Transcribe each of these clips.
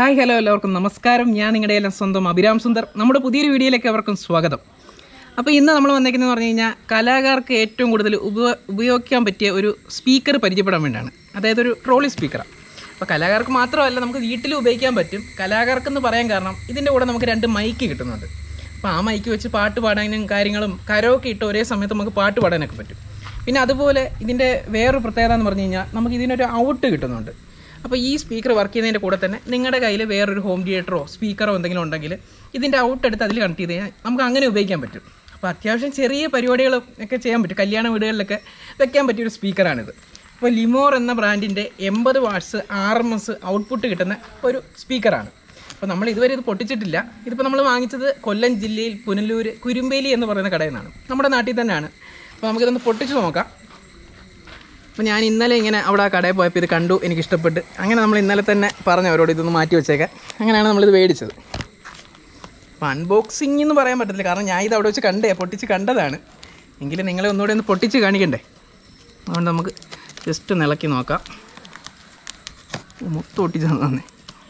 Hi hello എല്ലാവർക്കും നമസ്കാരം ഞാൻ നിങ്ങളുടെ എല്ലാം സ്വന്തം അഭിരാം സുന്ദർ നമ്മുടെ പുതിയൊരു വീഡിയോയിലേക്ക് അവർക്കും സ്വാഗതം അപ്പോൾ ഇന്ന് നമ്മൾ വന്നേക്കുന്നത് പറഞ്ഞു കഴിഞ്ഞാൽ കലാകാർക്ക് ഏറ്റവും കൂടുതൽ ഉപ ഉപയോഗിക്കാൻ പറ്റിയ ഒരു സ്പീക്കർ പരിചയപ്പെടാൻ വേണ്ടിയാണ് അതായത് ഒരു ട്രോളി സ്പീക്കറാണ് അപ്പോൾ കലാകാർക്ക് മാത്രമല്ല നമുക്ക് വീട്ടിൽ ഉപയോഗിക്കാൻ പറ്റും കലാകാർക്കെന്ന് പറയാൻ കാരണം ഇതിൻ്റെ കൂടെ നമുക്ക് രണ്ട് മൈക്ക് കിട്ടുന്നുണ്ട് അപ്പോൾ ആ മൈക്ക് വെച്ച് പാട്ട് പാടാനും കാര്യങ്ങളും കരോക്കെ ഇട്ട് ഒരേ സമയത്ത് നമുക്ക് പാട്ട് പാടാനൊക്കെ പറ്റും പിന്നെ അതുപോലെ ഇതിൻ്റെ വേറൊരു പ്രത്യേകത എന്ന് പറഞ്ഞു കഴിഞ്ഞാൽ നമുക്ക് ഇതിനൊരു ഔട്ട് കിട്ടുന്നുണ്ട് അപ്പോൾ ഈ സ്പീക്കർ വർക്ക് ചെയ്യുന്നതിൻ്റെ കൂടെ തന്നെ നിങ്ങളുടെ കയ്യിൽ വേറൊരു ഹോം തിയേറ്ററോ സ്പീക്കറോ എന്തെങ്കിലും ഉണ്ടെങ്കിൽ ഇതിൻ്റെ ഔട്ട് എടുത്ത് അതിൽ കണക്ട് ചെയ്ത് കഴിഞ്ഞാൽ നമുക്ക് അങ്ങനെ ഉപയോഗിക്കാൻ പറ്റും അപ്പോൾ അത്യാവശ്യം ചെറിയ പരിപാടികൾ ഒക്കെ ചെയ്യാൻ പറ്റും കല്യാണ വീടുകളിലൊക്കെ വെക്കാൻ പറ്റിയൊരു സ്പീക്കറാണിത് അപ്പോൾ ലിമോർ എന്ന ബ്രാൻഡിൻ്റെ എൺപത് watts R M S output കിട്ടുന്ന ഒരു സ്പീക്കറാണ് അപ്പോൾ നമ്മൾ ഇതുവരെ ഇത് പൊട്ടിച്ചിട്ടില്ല ഇതിപ്പോൾ നമ്മൾ വാങ്ങിച്ചത് കൊല്ലം ജില്ലയിൽ പുനലൂർ കുരുമ്പേലി എന്ന് പറയുന്ന കടയിൽ നിന്നാണ് നമ്മുടെ നാട്ടിൽ തന്നെയാണ് അപ്പോൾ നമുക്കിതൊന്ന് പൊട്ടിച്ച് നോക്കാം അപ്പോൾ ഞാൻ ഇന്നലെ ഇങ്ങനെ അവിടെ ആ കടയിൽ പോയപ്പോൾ ഇത് കണ്ടു എനിക്ക് ഇഷ്ടപ്പെട്ട് അങ്ങനെ നമ്മൾ ഇന്നലെ തന്നെ പറഞ്ഞു അവരോട് ഇതൊന്ന് മാറ്റി വെച്ചേക്കാൻ അങ്ങനെയാണ് നമ്മളിത് മേടിച്ചത് അപ്പോൾ അൺബോക്സിംഗ് എന്ന് പറയാൻ പറ്റത്തില്ല കാരണം ഞാൻ ഇത് അവിടെ വെച്ച് കണ്ടേ പൊട്ടിച്ച് കണ്ടതാണ് എങ്കിലും നിങ്ങളെ ഒന്നുകൂടെ ഒന്ന് പൊട്ടിച്ച് കാണിക്കണ്ടേ അതുകൊണ്ട് നമുക്ക് ജസ്റ്റ് ഒന്ന് ഇളക്കി നോക്കാം ഓ, മൊത്തം ഒട്ടിച്ച് തന്നെ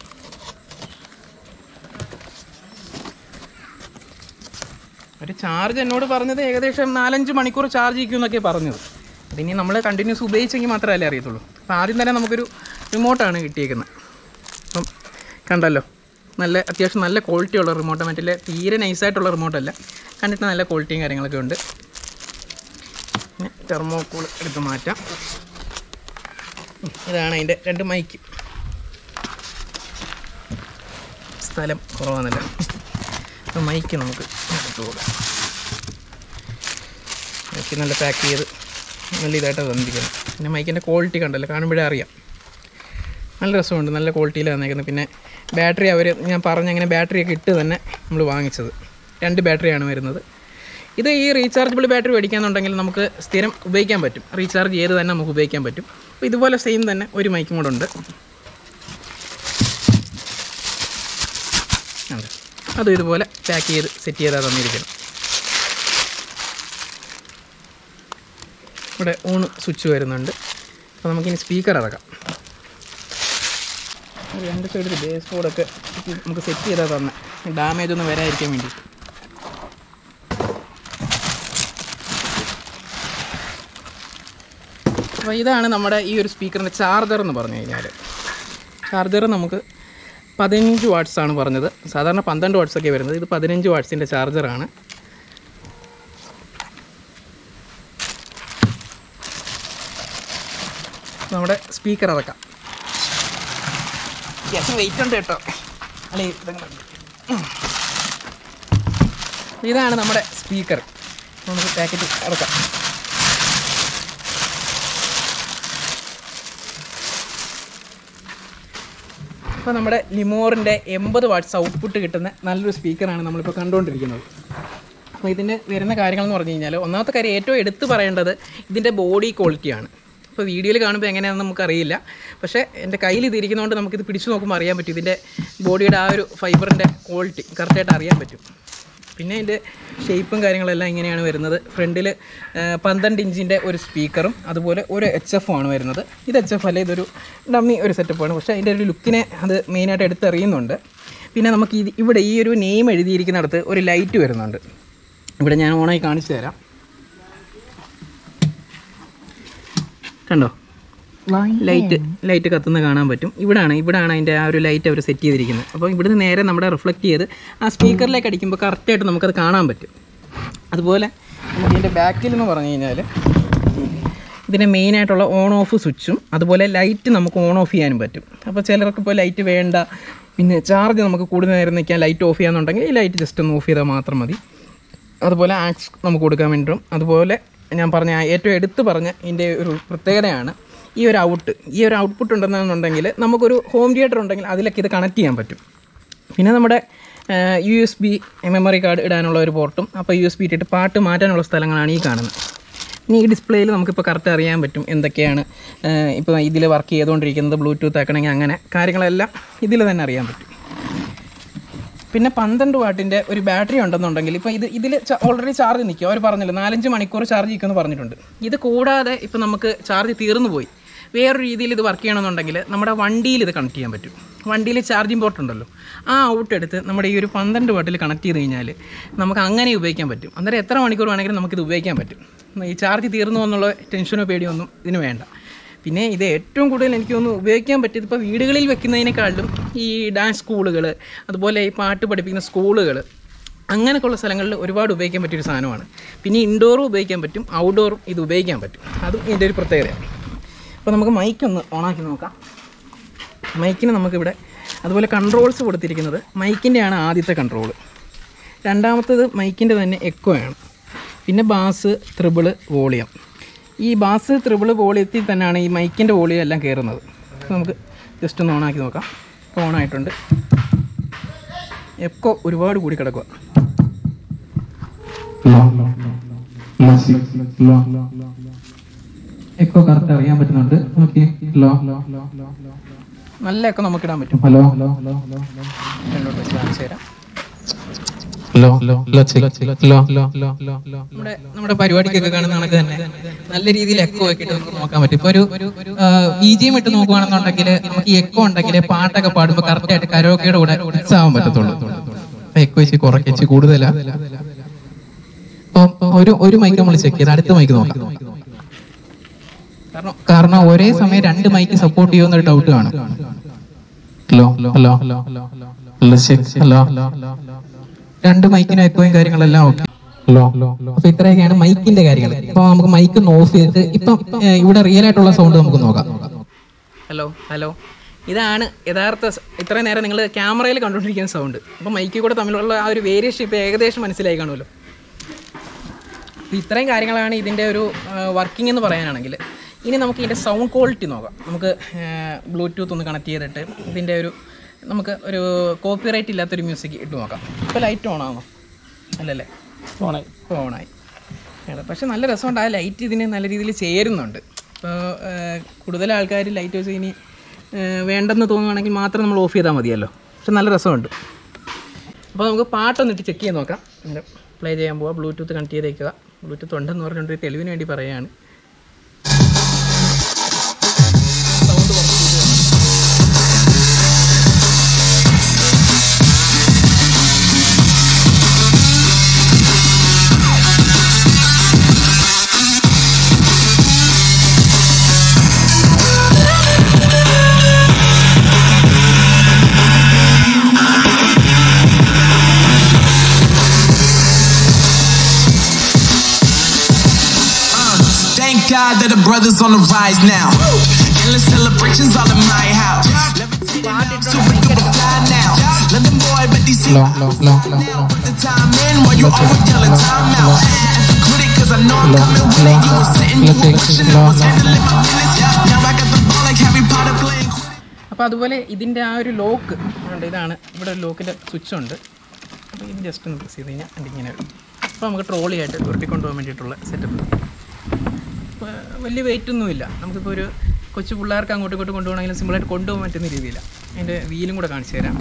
ഒരു ചാർജ് എന്നോട് പറഞ്ഞത് ഏകദേശം നാലഞ്ച് മണിക്കൂർ ചാർജ് ചെയ്യും എന്നൊക്കെ പറഞ്ഞത് അതിനി നമ്മൾ കണ്ടിന്യൂസ് ഉപയോഗിച്ചെങ്കിൽ മാത്രമല്ലേ അറിയത്തുള്ളൂ അപ്പോൾ ആദ്യം തന്നെ നമുക്കൊരു റിമോട്ടാണ് കിട്ടിയേക്കുന്നത് അപ്പം കണ്ടല്ലോ നല്ല അത്യാവശ്യം നല്ല ക്വാളിറ്റി ഉള്ള റിമോട്ട് മറ്റേ തീരെ നൈസായിട്ടുള്ള റിമോട്ടല്ല കണ്ടിട്ട് നല്ല ക്വാളിറ്റിയും കാര്യങ്ങളൊക്കെ ഉണ്ട് പിന്നെ തെർമോക്കോൾ എടുത്ത് മാറ്റാം ഉം, ഇതാണ് അതിൻ്റെ രണ്ട് മൈക്ക് സ്ഥലം കുറവാണല്ലോ അപ്പോൾ മൈക്ക് നമുക്ക് എടുത്ത് കൊടുക്കാം മൈക്ക് നല്ല പാക്ക് ചെയ്ത് നല്ല ഇതായിട്ട് തന്നിരിക്കുന്നത് പിന്നെ മൈക്കിൻ്റെ ക്വാളിറ്റി കണ്ടല്ലോ കാണുമ്പോഴേ അറിയാം നല്ല രസമുണ്ട് നല്ല ക്വാളിറ്റിയിൽ തന്നേക്കുന്നത് പിന്നെ ബാറ്ററി അവർ ഞാൻ പറഞ്ഞ അങ്ങനെ ബാറ്ററിയൊക്കെ ഇട്ട് തന്നെ നമ്മൾ വാങ്ങിച്ചത് രണ്ട് ബാറ്ററിയാണ് വരുന്നത് ഇത് ഈ റീചാർജബിൾ ബാറ്ററി മേടിക്കാന്നുണ്ടെങ്കിൽ നമുക്ക് സ്ഥിരം ഉപയോഗിക്കാൻ പറ്റും റീചാർജ് ചെയ്ത് തന്നെ നമുക്ക് ഉപയോഗിക്കാൻ പറ്റും അപ്പോൾ ഇതുപോലെ സെയിം തന്നെ ഒരു മൈക്കും കൂടെ ഉണ്ട് ഉണ്ട്. അതും ഇതുപോലെ പാക്ക് ചെയ്ത് സെറ്റ് ചെയ്താൽ തന്നിരിക്കണം ഇവിടെ ഊണ് സ്വിച്ച് വരുന്നുണ്ട് അപ്പോൾ നമുക്കിനി സ്പീക്കർ ഇറക്കാം ഒരു രണ്ട് സൈഡിൽ ബേസ് ബോർഡൊക്കെ നമുക്ക് സെറ്റ് ചെയ്താൽ തന്നെ ഡാമേജ് ഒന്നും വരാതിരിക്കാൻ വേണ്ടി അപ്പോൾ ഇതാണ് നമ്മുടെ ഈ ഒരു സ്പീക്കറിൻ്റെ ചാർജർ എന്ന് പറഞ്ഞു കഴിഞ്ഞാൽ ചാർജർ നമുക്ക് പതിനഞ്ച് വാട്ട്സ് ആണ് പറഞ്ഞത് സാധാരണ പന്ത്രണ്ട് വാട്ട്സ് ഒക്കെ വരുന്നത് ഇത് പതിനഞ്ച് വാട്ട്സിൻ്റെ ചാർജറാണ് നമ്മുടെ സ്പീക്കർ ഇറക്കാം അത്യാവശ്യം വെയിറ്റ് ഉണ്ട് കേട്ടോ അല്ലെ ഇതാണ് നമ്മുടെ സ്പീക്കർ നമുക്ക് പാക്കറ്റ് ഇറക്കാം അപ്പോൾ നമ്മുടെ ലിമോറിൻ്റെ എൺപത് വാട്ട്സ് ഔട്ട്പുട്ട് കിട്ടുന്ന നല്ലൊരു സ്പീക്കറാണ് നമ്മളിപ്പോൾ കണ്ടുകൊണ്ടിരിക്കുന്നത് അപ്പോൾ ഇതിൻ്റെ വരുന്ന കാര്യങ്ങൾ എന്ന് പറഞ്ഞു കഴിഞ്ഞാൽ ഒന്നാമത്തെ കാര്യം ഏറ്റവും എടുത്തു പറയേണ്ടത് ഇതിൻ്റെ ബോഡി ക്വാളിറ്റിയാണ് അപ്പോൾ വീഡിയോയിൽ കാണുമ്പോൾ എങ്ങനെയാണെന്ന് നമുക്കറിയില്ല പക്ഷേ എൻ്റെ കയ്യിൽ ഇത് ഇരിക്കുന്നതുകൊണ്ട് നമുക്കിത് പിടിച്ചു നോക്കുമ്പോൾ അറിയാൻ പറ്റും ഇതിൻ്റെ ബോഡിയുടെ ആ ഒരു ഫൈബറിൻ്റെ ക്വാളിറ്റി കറക്റ്റായിട്ട് അറിയാൻ പറ്റും പിന്നെ ഇതിൻ്റെ ഷേപ്പും കാര്യങ്ങളെല്ലാം ഇങ്ങനെയാണ് വരുന്നത് ഫ്രണ്ടിൽ പന്ത്രണ്ട് ഇഞ്ചിൻ്റെ ഒരു സ്പീക്കറും അതുപോലെ ഒരു എച്ച് എഫ് ആണ് വരുന്നത് ഇത് എച്ച് എഫ് അല്ല ഇതൊരു ഡമ്മി ഒരു സെറ്റപ്പാണ് പക്ഷേ അതിൻ്റെ ഒരു ലുക്കിനെ അത് മെയിനായിട്ട് എടുത്തെറിയുന്നുണ്ട് പിന്നെ നമുക്ക് ഇത് ഇവിടെ ഈ ഒരു നെയിം എഴുതിയിരിക്കുന്നിടത്ത് ഒരു ലൈറ്റ് വരുന്നുണ്ട് ഇവിടെ ഞാൻ ഓണായി കാണിച്ചു തരാം കണ്ടോ ലൈറ്റ് ലൈറ്റ് കത്തുന്ന കാണാൻ പറ്റും ഇവിടാണ് ഇവിടാണ് അതിൻ്റെ ആ ഒരു ലൈറ്റ് അവർ സെറ്റ് ചെയ്തിരിക്കുന്നത് അപ്പോൾ ഇവിടുന്ന് നേരെ നമ്മുടെ റിഫ്ലക്റ്റ് ചെയ്ത് ആ സ്പീക്കറിലേക്ക് അടിക്കുമ്പോൾ കറക്റ്റായിട്ട് നമുക്കത് കാണാൻ പറ്റും അതുപോലെ നമുക്ക് ഇതിൻ്റെ ബാക്കിൽ എന്ന് പറഞ്ഞു കഴിഞ്ഞാൽ ഇതിൻ്റെ മെയിനായിട്ടുള്ള ഓൺ ഓഫ് സ്വിച്ചും അതുപോലെ ലൈറ്റ് നമുക്ക് ഓൺ ഓഫ് ചെയ്യാനും പറ്റും അപ്പോൾ ചിലർക്ക് ഇപ്പോൾ ലൈറ്റ് വേണ്ട പിന്നെ ചാർജ് നമുക്ക് കൂടുതൽ നേരം നിൽക്കാൻ ലൈറ്റ് ഓഫ് ചെയ്യാന്നുണ്ടെങ്കിൽ ഈ ലൈറ്റ് ജസ്റ്റ് ഒന്ന് ഓഫ് ചെയ്താൽ മാത്രം മതി അതുപോലെ ആക്സ് നമുക്ക് കൊടുക്കാൻ വേണ്ടിയിട്ടും അതുപോലെ ഞാൻ പറഞ്ഞ ആ ഏറ്റവും എടുത്ത് പറഞ്ഞ ഇതിൻ്റെ ഒരു പ്രത്യേകതയാണ് ഈ ഒരു ഔട്ട് ഈ ഒരു ഔട്ട്പുട്ട് ഉണ്ടെന്നുണ്ടെങ്കിൽ നമുക്കൊരു ഹോം തിയേറ്റർ ഉണ്ടെങ്കിൽ അതിലൊക്കെ ഇത് കണക്ട് ചെയ്യാൻ പറ്റും പിന്നെ നമ്മുടെ U S B memory card ഇടാനുള്ള ഒരു പോർട്ടും അപ്പോൾ യു എസ് ബി ഇട്ടിട്ട് പാട്ട് മാറ്റാനുള്ള സ്ഥലങ്ങളാണ് ഈ കാണുന്നത് ഇനി ഈ ഡിസ്പ്ലേയിൽ നമുക്കിപ്പോൾ കറക്റ്റ് അറിയാൻ പറ്റും എന്തൊക്കെയാണ് ഇപ്പോൾ ഇതിൽ വർക്ക് ചെയ്തുകൊണ്ടിരിക്കുന്നത് ബ്ലൂടൂത്ത് ആക്കണമെങ്കിൽ അങ്ങനെ കാര്യങ്ങളെല്ലാം ഇതിൽ തന്നെ അറിയാൻ പറ്റും പിന്നെ പന്ത്രണ്ട് വാട്ടിൻ്റെ ഒരു ബാറ്ററി ഉണ്ടെന്നുണ്ടെങ്കിൽ ഇപ്പോൾ ഇത് ഇതിൽ ഓൾറെഡി ചാർജ് നിൽക്കും അവർ പറഞ്ഞല്ലോ നാലഞ്ച് മണിക്കൂർ ചാർജ് നിൽക്കുമെന്ന് പറഞ്ഞിട്ടുണ്ട് ഇത് കൂടാതെ ഇപ്പോൾ നമുക്ക് ചാർജ് തീർന്നു പോയി വേറൊരു രീതിയിൽ ഇത് വർക്ക് ചെയ്യണമെന്നുണ്ടെങ്കിൽ നമ്മുടെ വണ്ടിയിൽ ഇത് കണക്ട് ചെയ്യാൻ പറ്റും വണ്ടിയിൽ ചാർജിങ് പോർട്ട് ഉണ്ടല്ലോ ആ ഔട്ട് എടുത്ത് നമ്മുടെ ഈ ഒരു പന്ത്രണ്ട് വാട്ടിൽ കണക്ട് ചെയ്ത് കഴിഞ്ഞാൽ നമുക്ക് അങ്ങനെ ഉപയോഗിക്കാൻ പറ്റും അന്നേരം എത്ര മണിക്കൂർ വേണമെങ്കിലും നമുക്കിത് ഉപയോഗിക്കാൻ പറ്റും ഈ ചാർജ് തീർന്നു എന്നുള്ള ടെൻഷനോ പേടിയോ ഒന്നും ഇതിന് വേണ്ട പിന്നെ ഇത് ഏറ്റവും കൂടുതൽ എനിക്ക് തോന്നുന്നു ഉപയോഗിക്കാൻ പറ്റിയത് ഇപ്പോൾ വീടുകളിൽ വെക്കുന്നതിനേക്കാളും ഈ ഡാൻസ് സ്കൂളുകൾ അതുപോലെ ഈ പാട്ട് പഠിപ്പിക്കുന്ന സ്കൂളുകൾ അങ്ങനെയൊക്കെയുള്ള സ്ഥലങ്ങളിൽ ഒരുപാട് ഉപയോഗിക്കാൻ പറ്റിയൊരു സാധനമാണ് പിന്നെ ഇൻഡോറും ഉപയോഗിക്കാൻ പറ്റും ഔട്ട്ഡോറും ഇത് ഉപയോഗിക്കാൻ പറ്റും അതും ഇതിൻ്റെ ഒരു പ്രത്യേകതയാണ് അപ്പോൾ നമുക്ക് മൈക്ക് ഒന്ന് ഓണാക്കി നോക്കാം മൈക്കിന് നമുക്കിവിടെ അതുപോലെ കൺട്രോൾസ് കൊടുത്തിരിക്കുന്നത് മൈക്കിൻ്റെയാണ് ആദ്യത്തെ കൺട്രോൾ രണ്ടാമത്തത് മൈക്കിൻ്റെ തന്നെ എക്കോ ആണ് പിന്നെ ബാസ് ത്രിബിള് വോളിയം ഈ ബാസ് ത്രിബിള് വോളിയത്തിൽ തന്നെയാണ് ഈ മൈക്കിൻ്റെ വോളിയം എല്ലാം കയറുന്നത് അപ്പോൾ നമുക്ക് ജസ്റ്റ് ഒന്ന് ഓണാക്കി നോക്കാം ഇപ്പോൾ ഓണായിട്ടുണ്ട് എക്കോ ഒരുപാട് കൂടി കിടക്കുക എക്കോ കറക്റ്റ് അറിയാൻ പറ്റുന്നുണ്ട് ഓക്കെ ലോ നല്ല എക്കോ നമുക്ക് ഇടാൻ പറ്റും ഹലോ ഹലോ ഹലോ രണ്ടോട്ട് വെച്ച് കാണിച്ചു തരാം low low low check low low low low low നമ്മുടെ നമ്മുടെ പരിപാടിക്കൊക്കെ കാണുന്ന കണക്ക് തന്നെ നല്ല രീതിയിൽ എക്കോ ഒക്കെ ഇട്ട് നമുക്ക് നോക്കാൻ പറ്റും ഇപ്പൊ ഒരു ബി ജി എം ഇട്ട് നോക്കുവാണെന്നുണ്ടെങ്കിൽ നമുക്ക് ഈ എക്കോ ഉണ്ടെങ്കിൽ പാട്ടൊക്കെ പാടുമ്പോൾ കറക്റ്റ് ആയിട്ട് കരോക്കയുടെ കൂടെ മിക്സ് ആവാൻ പറ്റത്തുള്ളൂ അപ്പൊ എക്കോ വെച്ച് കുറച്ച് കൂടുതലാ അപ്പൊ ഒരു ഒരു മൈക്ക് നമ്മൾ ചെക്ക് ചെയ്ത് അടുത്ത മൈക്ക് നോക്കാം കാരണം കാരണം ഒരേ സമയം രണ്ട് മൈക്ക് സപ്പോർട്ട് ചെയ്യുന്ന ഒരു ഡൗട്ട് കാണും hello hello hello hello check hello രണ്ട് മൈക്കിനും എക്കോയും കാര്യങ്ങളെല്ലാം ഓക്കെ ഹലോ അപ്പൊ ഇത്രയൊക്കെയാണ് മൈക്കിന്റെ കാര്യങ്ങൾ ഇപ്പൊ നമുക്ക് മൈക്ക് ഒന്ന് ഓഫ് ചെയ്തിട്ട് ഇപ്പം ഏഹ്, ഇവിടെ റിയൽ ആയിട്ടുള്ള സൗണ്ട് നമുക്ക് നോക്കാം ഹലോ ഹലോ ഇതാണ് യഥാർത്ഥ സ- ഇത്രയും നേരം നിങ്ങൾ ക്യാമറയിൽ കണ്ടുകൊണ്ടിരിക്കുന്ന സൗണ്ട് അപ്പോൾ മൈക്കിൽ കൂടെ തമ്മിലുള്ള ആ ഒരു വേരിയേഷൻ ഇപ്പോൾ ഏകദേശം മനസ്സിലായി കാണുമല്ലോ അപ്പോൾ ഇത്രയും കാര്യങ്ങളാണ് ഇതിൻ്റെ ഒരു വർക്കിംഗ് എന്ന് പറയാനാണെങ്കിൽ ഇനി നമുക്ക് ഇതിൻ്റെ സൗണ്ട് ക്വാളിറ്റി നോക്കാം നമുക്ക് ബ്ലൂടൂത്ത് ഒന്ന് കണക്ട് ചെയ്തിട്ട് ഇതിൻ്റെ ഒരു നമുക്ക് ഒരു കോപ്പിറൈറ്റ് ഇല്ലാത്തൊരു മ്യൂസിക് ഇട്ട് നോക്കാം ഇപ്പോൾ ലൈറ്റ് ഓൺ ആണോ അല്ലല്ലേ ഓണായി ഇപ്പോൾ ഓണായി ആണ്. പക്ഷെ നല്ല രസമുണ്ട് ആ ലൈറ്റ് ഇതിന് നല്ല രീതിയിൽ ചേരുന്നുണ്ട് ഇപ്പോൾ കൂടുതൽ ആൾക്കാർ ലൈറ്റ് വെച്ച് ഇനി ഏഹ്, വേണ്ടെന്ന് തോന്നുവാണെങ്കിൽ മാത്രം നമ്മൾ ഓഫ് ചെയ്താൽ മതിയല്ലോ പക്ഷെ നല്ല രസമുണ്ട് അപ്പോൾ നമുക്ക് പാട്ടൊന്നിട്ട് ചെക്ക് ചെയ്ത് നോക്കാം പ്ലേ ചെയ്യാൻ പോവാം ബ്ലൂടൂത്ത് കണക്ട് ചെയ്തേക്കുക ബ്ലൂടൂത്ത് ഉണ്ടെന്ന് പറഞ്ഞിട്ട് ഒരു തെളിവിന് വേണ്ടി പറയുകയാണ് സൗണ്ട് കുറച്ച് കൂടുതലാണ്. Thank God that the brothers on the rise now. Endless celebrations all in my house. Levitating, super duper fly now. London boy, but these hello hello hello hello hello put the time in while you always yelling time out. As a critic, cause I know I'm coming with it. You were sitting, you were wishing I was handling my business. Now I got the ball like Harry Potter playing. അപ്പോൾ അതുപോലെ ഇതിൻ്റെ ആ ഒരു lock ഉണ്ട് ഇതാണ് ഇവിടെ ലോക്കിൻ്റെ switch ഉണ്ട് അപ്പോൾ ഇത് ജസ്റ്റ് ഒന്ന് പ്രസ് ചെയ്ത് കഴിഞ്ഞാൽ അത് ഇങ്ങനെ വരും അപ്പോൾ നമുക്ക് ട്രോളി ആയിട്ട് ഉരുട്ടിക്കൊണ്ട് പോകാൻ വേണ്ടിയിട്ടുള്ള സെറ്റപ്പ് വലിയ വെയിറ്റ് ഒന്നുമില്ല നമുക്കിപ്പോൾ ഒരു കൊച്ചു പിള്ളേർക്ക് അങ്ങോട്ടും ഇങ്ങോട്ടും കൊണ്ടുപോകണമെങ്കിലും സിമ്പിളായിട്ട് കൊണ്ടുപോകാൻ പറ്റുന്ന രീതിയിലാണ് അതിൻ്റെ വീലും കൂടെ കാണിച്ചു തരാം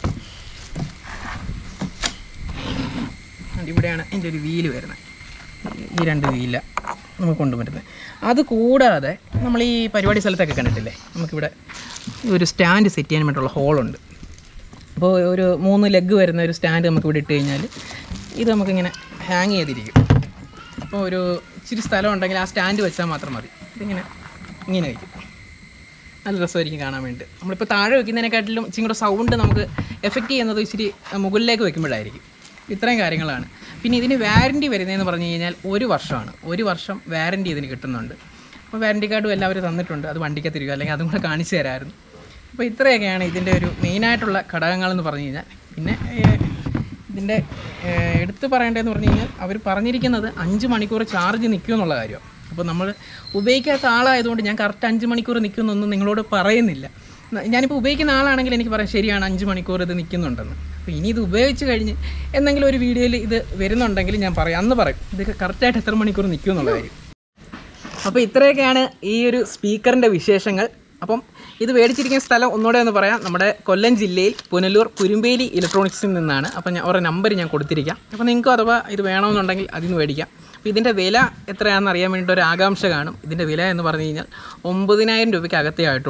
അത് ഇവിടെയാണ് അതിൻ്റെ ഒരു വീല് വരുന്നത് ഈ രണ്ട് വീല നമുക്ക് കൊണ്ടുപോകാൻ പറ്റുന്നത് അത് കൂടാതെ നമ്മൾ ഈ പരിപാടി സ്ഥലത്തൊക്കെ കണ്ടിട്ടില്ലേ നമുക്കിവിടെ ഒരു സ്റ്റാൻഡ് സെറ്റ് ചെയ്യാൻ വേണ്ടിയിട്ടുള്ള ഹോളുണ്ട് അപ്പോൾ ഒരു മൂന്ന് ലെഗ് വരുന്ന ഒരു സ്റ്റാൻഡ് നമുക്ക് ഇവിടെ ഇട്ട് കഴിഞ്ഞാൽ ഇത് നമുക്കിങ്ങനെ ഹാങ് ചെയ്തിരിക്കും അപ്പോൾ ഒരു ഇച്ചിരി സ്ഥലം ഉണ്ടെങ്കിൽ ആ സ്റ്റാൻഡ് വെച്ചാൽ മാത്രം മതി ഇതിങ്ങനെ ഇങ്ങനെ വയ്ക്കും നല്ല രസമായിരിക്കും കാണാൻ വേണ്ടി നമ്മളിപ്പോൾ താഴെ വെക്കുന്നതിനെക്കാട്ടിലും ഇച്ചിരി കൂടെ സൗണ്ട് നമുക്ക് എഫക്റ്റ് ചെയ്യുന്നത് ഇച്ചിരി മുകളിലേക്ക് വെക്കുമ്പോഴായിരിക്കും ഇത്രയും കാര്യങ്ങളാണ് പിന്നെ ഇതിന് വാരൻറ്റി വരുന്നതെന്ന് പറഞ്ഞു കഴിഞ്ഞാൽ ഒരു വർഷമാണ് ഒരു വർഷം വാരൻറ്റി ഇതിന് കിട്ടുന്നുണ്ട് അപ്പോൾ വാരൻറ്റി കാർഡും എല്ലാവരും തന്നിട്ടുണ്ട് അത് വണ്ടിക്കത്തിരിക്കുക അല്ലെങ്കിൽ അതും കൂടെ കാണിച്ചു തരാമായിരുന്നു അപ്പോൾ ഇത്രയൊക്കെയാണ് ഇതിൻ്റെ ഒരു മെയിനായിട്ടുള്ള ഘടകങ്ങളെന്ന് പറഞ്ഞു കഴിഞ്ഞാൽ പിന്നെ ഏഹ്, ഇതിൻ്റെ ഏഹ്, എടുത്ത് പറയേണ്ടതെന്ന് പറഞ്ഞു കഴിഞ്ഞാൽ അവർ പറഞ്ഞിരിക്കുന്നത് അഞ്ച് മണിക്കൂർ ചാർജ് നിൽക്കും എന്നുള്ള കാര്യമാണ് അപ്പോൾ നമ്മൾ ഉപയോഗിക്കാത്ത ആളായതുകൊണ്ട് ഞാൻ കറക്റ്റ് അഞ്ച് മണിക്കൂർ നിൽക്കുന്നൊന്നും നിങ്ങളോട് പറയുന്നില്ല ന- ഞാനിപ്പോൾ ഉപയോഗിക്കുന്ന ആളാണെങ്കിൽ എനിക്ക് പറയാം ശരിയാണ് അഞ്ച് മണിക്കൂർ ഇത് നിൽക്കുന്നുണ്ടെന്ന് അപ്പോൾ ഇനി ഇത് ഉപയോഗിച്ച് കഴിഞ്ഞ് എന്തെങ്കിലും ഒരു വീഡിയോയിൽ ഇത് വരുന്നുണ്ടെങ്കിൽ ഞാൻ പറയാം അന്ന് പറയും ഇതൊക്കെ കറക്റ്റായിട്ട് എത്ര മണിക്കൂർ നിൽക്കും എന്നുള്ള കാര്യം അപ്പോൾ ഇത്രയൊക്കെയാണ് ഈ ഒരു സ്പീക്കറിൻ്റെ വിശേഷങ്ങൾ അപ്പം ഇത് മേടിച്ചിരിക്കുന്ന സ്ഥലം ഒന്നുകൂടെ ഒന്ന് പറയാം നമ്മുടെ കൊല്ലം ജില്ലയിൽ പുനലൂർ കുരുമ്പേലി ഇലക്ട്രോണിക്സിൽ നിന്നാണ് അപ്പോൾ ഞാൻ ഓരോ നമ്പർ ഞാൻ കൊടുത്തിരിക്കാം അപ്പോൾ നിങ്ങൾക്ക് അഥവാ ഇത് വേണമെന്നുണ്ടെങ്കിൽ അതിൽ നിന്ന് മേടിക്കാം അപ്പോൾ ഇതിൻ്റെ വില എത്രയാണെന്ന് അറിയാൻ വേണ്ടിയിട്ട് ഒരു ആകാംക്ഷ കാണും ഇതിൻ്റെ വില എന്ന് പറഞ്ഞു കഴിഞ്ഞാൽ ഒമ്പതിനായിരം രൂപയ്ക്ക് അകത്തേ ആയിട്ടുള്ളൂ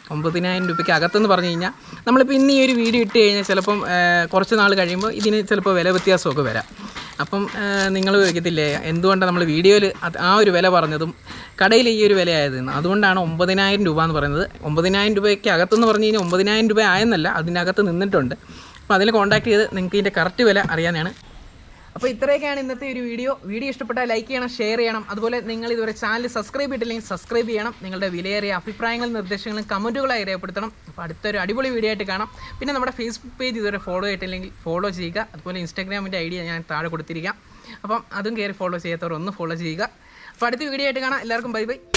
ഒമ്പതിനായിരം രൂപയ്ക്ക് അകത്തെന്ന് പറഞ്ഞു കഴിഞ്ഞാൽ നമ്മളിപ്പോൾ ഇന്ന് ഈ ഒരു വീഡിയോ ഇട്ട് കഴിഞ്ഞാൽ ചിലപ്പം ആ, കുറച്ച് നാൾ കഴിയുമ്പോൾ ഇതിന് ചിലപ്പോൾ വില വ്യത്യാസമൊക്കെ വരാം അപ്പം നിങ്ങൾ ചോദിക്കത്തില്ലേ എന്തുകൊണ്ടാണ് നമ്മൾ വീഡിയോയിൽ ആ ഒരു വില പറഞ്ഞതും കടയിൽ ഈ ഒരു വിലയായതെന്ന് അതുകൊണ്ടാണ് ഒമ്പതിനായിരം രൂപ എന്ന് പറയുന്നത് ഒമ്പതിനായിരം രൂപയ്ക്ക് അകത്തെന്ന് പറഞ്ഞു കഴിഞ്ഞാൽ ഒമ്പതിനായിരം രൂപ ആയെന്നല്ല അതിനകത്ത് നിന്നിട്ടുണ്ട് അപ്പോൾ അതിൽ കോൺടാക്ട് ചെയ്ത് നിങ്ങൾക്ക് ഇതിൻ്റെ കറക്റ്റ് വില അറിയാനാണ് അപ്പോൾ ഇത്രയൊക്കെയാണ് ഇന്നത്തെ ഒരു വീഡിയോ വീഡിയോ ഇഷ്ടപ്പെട്ടാൽ ലൈക്ക് ചെയ്യണം ഷെയർ ചെയ്യണം അതുപോലെ നിങ്ങൾ ഇതുവരെ ചാനൽ സബ്സ്ക്രൈബ് ചെയ്തില്ലെങ്കിൽ സബ്സ്ക്രൈബ് ചെയ്യണം നിങ്ങളുടെ വിലയേറിയ അഭിപ്രായങ്ങളും നിർദ്ദേശങ്ങളും കമൻറ്റുകളായി രേഖപ്പെടുത്തണം അപ്പോൾ അടുത്തൊരു അടിപൊളി വീഡിയോ ആയിട്ട് കാണാം പിന്നെ നമ്മുടെ ഫേസ്ബുക്ക് പേജ് ഇതുവരെ ഫോളോ ചെയ്തിട്ടില്ലെങ്കിൽ ഫോളോ ചെയ്യുക അതുപോലെ ഇൻസ്റ്റാഗ്രാമിൻ്റെ ഐഡിയ ഞാൻ താഴെ കൊടുത്തിരിക്കാം അപ്പം അതും കയറി ഫോളോ ചെയ്യാത്തവർ ഒന്ന് ഫോളോ ചെയ്യുക അപ്പോൾ അടുത്ത വീഡിയോ ആയിട്ട് കാണാം എല്ലാവർക്കും ബൈ ബൈ